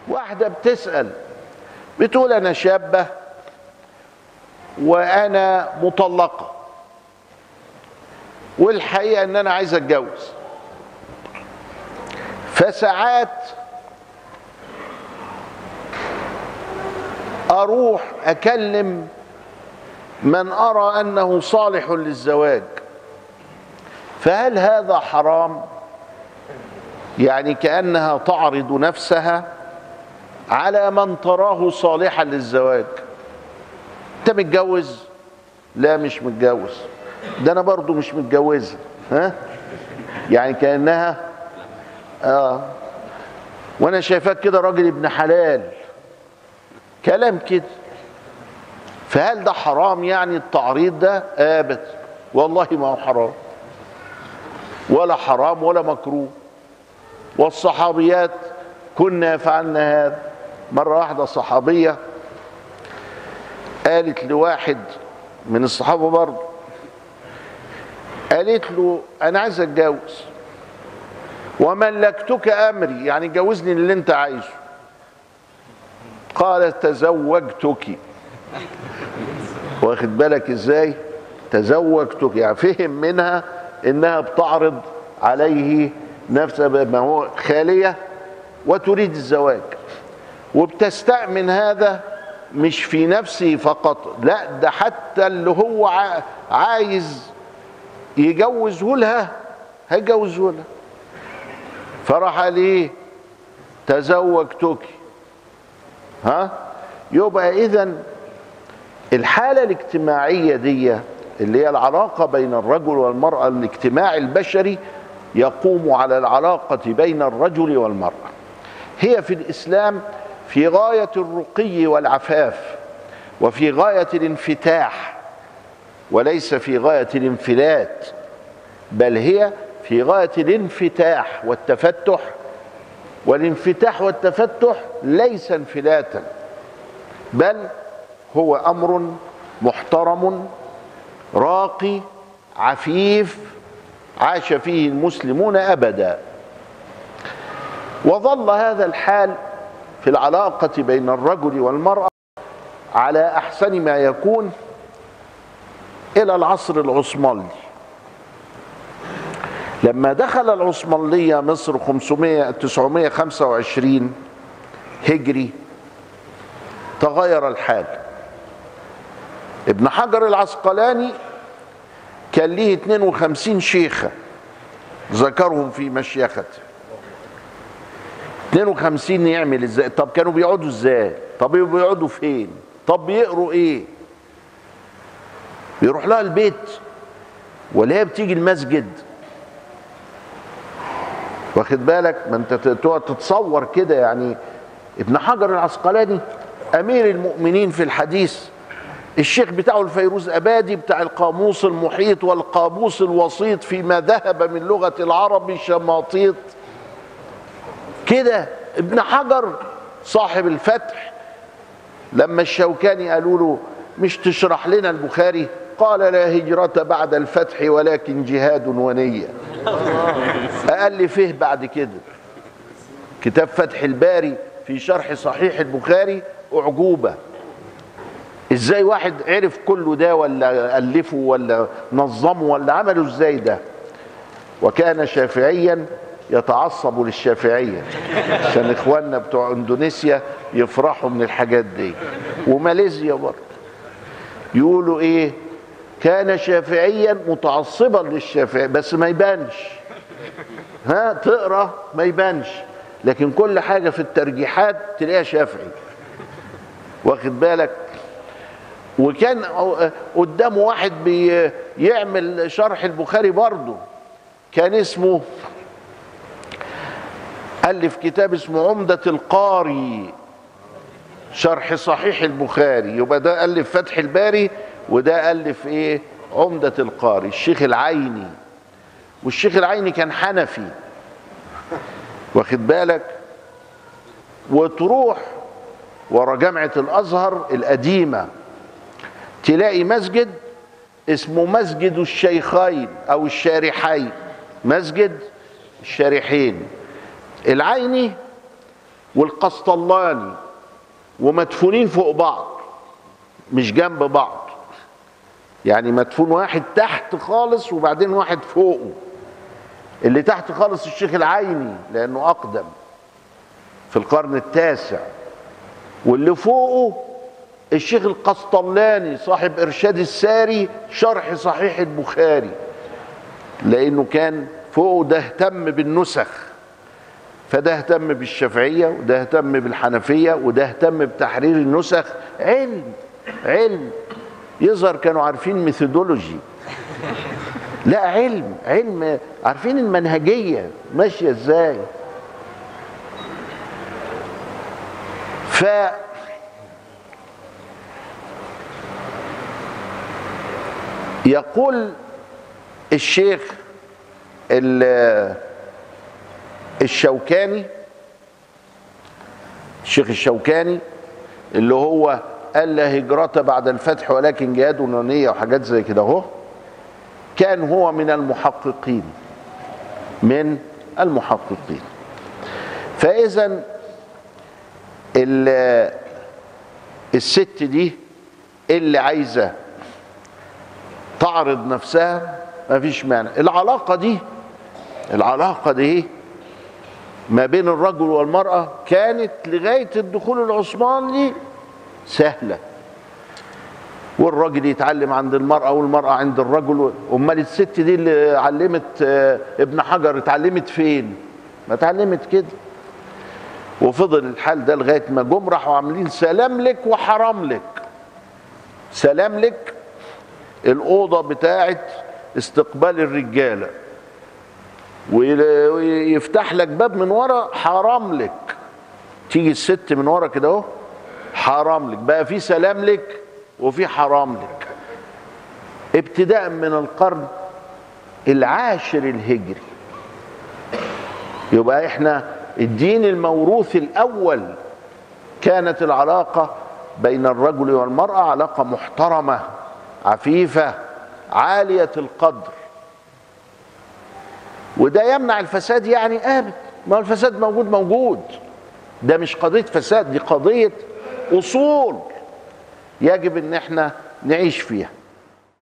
واحدة بتسأل بتقول أنا شابة وأنا مطلقة والحقيقة إن أنا عايز أتجوز فساعات أروح أكلم من أرى أنه صالح للزواج فهل هذا حرام؟ يعني كأنها تعرض نفسها على من تراه صالحا للزواج انت متجوز لا مش متجوز ده انا برضو مش متجوزه ها يعني كانها اه وانا شايفاك كده راجل ابن حلال كلام كده فهل ده حرام يعني التعريض ده ابدا والله ما هو حرام ولا حرام ولا مكروه والصحابيات كنا فعلنا هذا مرة واحدة صحابية قالت لواحد من الصحابة برضه قالت له أنا عايز أتجوز وملكتك أمري يعني جوزني اللي أنت عايزه قال تزوجتك واخد بالك ازاي تزوجتك يعني فهم منها انها بتعرض عليه نفسها ما هو خاليه وتريد الزواج وبتستأمن هذا مش في نفسه فقط لا ده حتى اللي هو عايز يجوزه لها هيجوزه لها فراح عليه تزوجتك ها يبقى اذا الحالة الاجتماعية دي اللي هي العلاقة بين الرجل والمرأة الاجتماع البشري يقوم على العلاقة بين الرجل والمرأة هي في الإسلام في غاية الرقي والعفاف وفي غاية الانفتاح وليس في غاية الانفلات بل هي في غاية الانفتاح والتفتح والانفتاح والتفتح ليس انفلاتا بل هو امر محترم راقي عفيف عاش فيه المسلمون ابدا وظل هذا الحال في العلاقه بين الرجل والمراه على احسن ما يكون الى العصر العثماني لما دخل العثمانية مصر 500 925 هجري تغير الحال ابن حجر العسقلاني كان ليه 52 شيخة ذكرهم في مشيخته 52 يعمل ازاي طب كانوا بيقعدوا ازاي طب بيقعدوا فين طب بيقروا ايه بيروح لها البيت ولا هي بتيجي المسجد واخد بالك ما انت تقعد تتصور كده يعني ابن حجر العسقلاني امير المؤمنين في الحديث الشيخ بتاعه الفيروز ابادي بتاع القاموس المحيط والقاموس الوسيط فيما ذهب من لغه العرب شماطيط كده ابن حجر صاحب الفتح لما الشوكاني قالوا له مش تشرح لنا البخاري قال لا هجرة بعد الفتح ولكن جهاد ونية أقل فيه بعد كده كتاب فتح الباري في شرح صحيح البخاري أعجوبة ازاي واحد عرف كله ده ولا ألفه ولا نظمه ولا عمله ازاي ده وكان شافعيا يتعصب للشافعية عشان اخواننا بتوع اندونيسيا يفرحوا من الحاجات دي وماليزيا برضه يقولوا ايه كان شافعيا متعصبا للشافعي بس ما يبانش ها تقرا ما يبانش لكن كل حاجه في الترجيحات تلاقيها شافعي واخد بالك وكان قدامه واحد بيعمل شرح البخاري برضه كان اسمه ألف كتاب اسمه عمدة القاري شرح صحيح البخاري يبقى ده ألف فتح الباري وده ألف إيه عمدة القاري الشيخ العيني والشيخ العيني كان حنفي واخد بالك وتروح ورا جامعة الأزهر القديمة تلاقي مسجد اسمه مسجد الشيخين أو الشارحين مسجد الشارحين العيني والقسطلاني ومدفونين فوق بعض مش جنب بعض يعني مدفون واحد تحت خالص وبعدين واحد فوقه اللي تحت خالص الشيخ العيني لانه اقدم في القرن التاسع واللي فوقه الشيخ القسطلاني صاحب ارشاد الساري شرح صحيح البخاري لانه كان فوقه ده اهتم بالنسخ فده اهتم بالشافعيه وده اهتم بالحنفيه وده اهتم بتحرير النسخ علم علم يظهر كانوا عارفين ميثودولوجي لا علم علم عارفين المنهجيه ماشيه ازاي ف يقول الشيخ الشوكاني الشيخ الشوكاني اللي هو قال لا هجرة بعد الفتح ولكن جهاد ونونية وحاجات زي كده اهو كان هو من المحققين من المحققين فإذا الست دي اللي عايزة تعرض نفسها ما فيش مانع العلاقة دي العلاقة دي ما بين الرجل والمرأة كانت لغاية الدخول العثماني سهلة والراجل يتعلم عند المرأة والمرأة عند الرجل أمال الست دي اللي علمت ابن حجر اتعلمت فين ما اتعلمت كده وفضل الحال ده لغاية ما جم راحوا عاملين سلام لك وحرام لك سلام لك الأوضة بتاعت استقبال الرجالة ويفتح لك باب من ورا حرام لك تيجي الست من ورا كده اهو حرام لك بقى في سلام لك وفي حرام لك ابتداء من القرن العاشر الهجري يبقى احنا الدين الموروث الاول كانت العلاقه بين الرجل والمراه علاقه محترمه عفيفه عاليه القدر وده يمنع الفساد يعني ابدا ما هو الفساد موجود موجود ده مش قضيه فساد دي قضيه اصول يجب ان احنا نعيش فيها